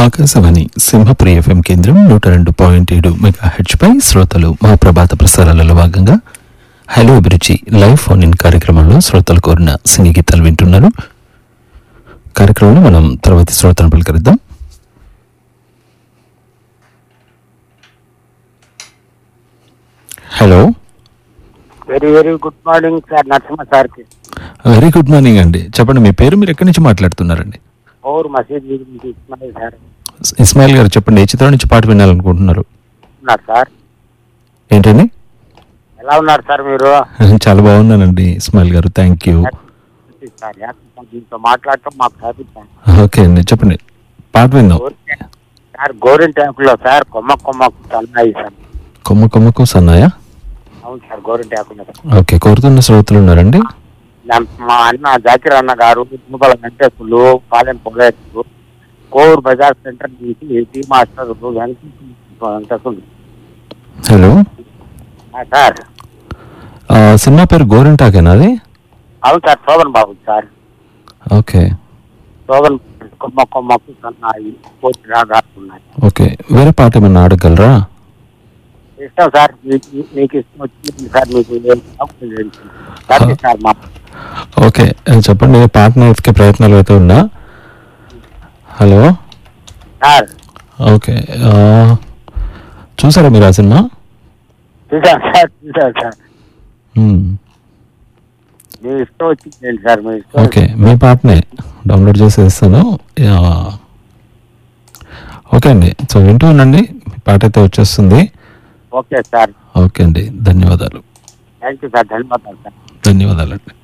Akashvani Simhapuri FM కేంద్రం నూట రెండు పాయింట్ ఏడు మెగా హెచ్ పై శ్రోతలు మా ప్రభాత ప్రసారాలలో భాగంగా హలో అభిరుచి లైవ్ ఫోన్ ఇన్ కార్యక్రమంలో శ్రోతలు కోరిన సినీ గీతాలు వింటున్నారు కార్యక్రమంలో మనం తర్వాతి శ్రోతను పలకరిద్దాం hello very very good morning sir Narasimha సార్కి వెరీ గుడ్ మార్నింగ్ అండి చెప్పండి మీ పేరు మీరు ఎక్కడి నుంచి మాట్లాడుతున్నారండి ఓర్ మసీద్ వీధి నుంచి ఇస్మాయిల్ సార్ ఇస్మాయిల్ గారు చెప్పండి ఏ చిత్రం నుంచి పాట వినాలనుకుంటున్నారు ఉన్నారు సార్ ఏంటండి ఎలా ఉన్నారు సార్ మీరు చాలా బాగున్నానండి ఇస్మాయిల్ గారు థ్యాంక్ యూ సార్ యాక్చువల్గా దీంతో మాట్లాడటం మాకు సాధిస్తాం ఓకే అండి చెప్పండి పాట విందాం సార్ గోరింటాకులో సార్ కొమ్మ కొమ్మకు తన్నాయి సార్ కొమ్మ కొమ్మకు సన్నాయా అవును సార్ గోరింటాకులో ఓకే కోరుతున్న శ్రోతలు ఉన్నారండి నా- మా అన్న జాకిర్ అన్న గారు మునుపల వెంకటేశ్వరులు పాలెం పొగేరు కోవూరు బజార్ సెంటర్ నుంచి tea master Venkateswarulu hello sir ఆ, సినిమా పేరు గోరింటాకేనా అది అవును sir Shoban Babu sir okay Shoban కొమ్మ కొమ్మకు సన్నాయి కోటి రాగాలు ఉన్నాయి ఓకే వేరే పాట ఏమన్నా ఆడగలరా ఇష్టం సార్ మీకు మీకు ఇష్టం వచ్చింది సార్ మీకు ఏం కావాలో చేయండి. సరే సార్ మా ఓకే ఆ, చెప్పండి పాటను వెతికే ప్రయత్నాలు అయితే ఉన్నా హలో సార్ ఓకే ఆ, చూసారా మీరు ఆ సినిమా చూసాను సార్ చూసాను సార్ మ్మ్. మీ ఇష్టం వచ్చింది చేయండి సార్ మీ ఇష్టం ఓకే మీ పాటనే డౌన్లోడ్ చేసేస్తాను యా. ఓకే అండి సో వింటూ ఉండండి మీ పాట అయితే వచ్చేస్తుంది ఓకే సార్ ఓకే అండి ధన్యవాదాలు థ్యాంక్ యూ సార్ ధన్యవాదాలు సార్ ధన్యవాదాలండి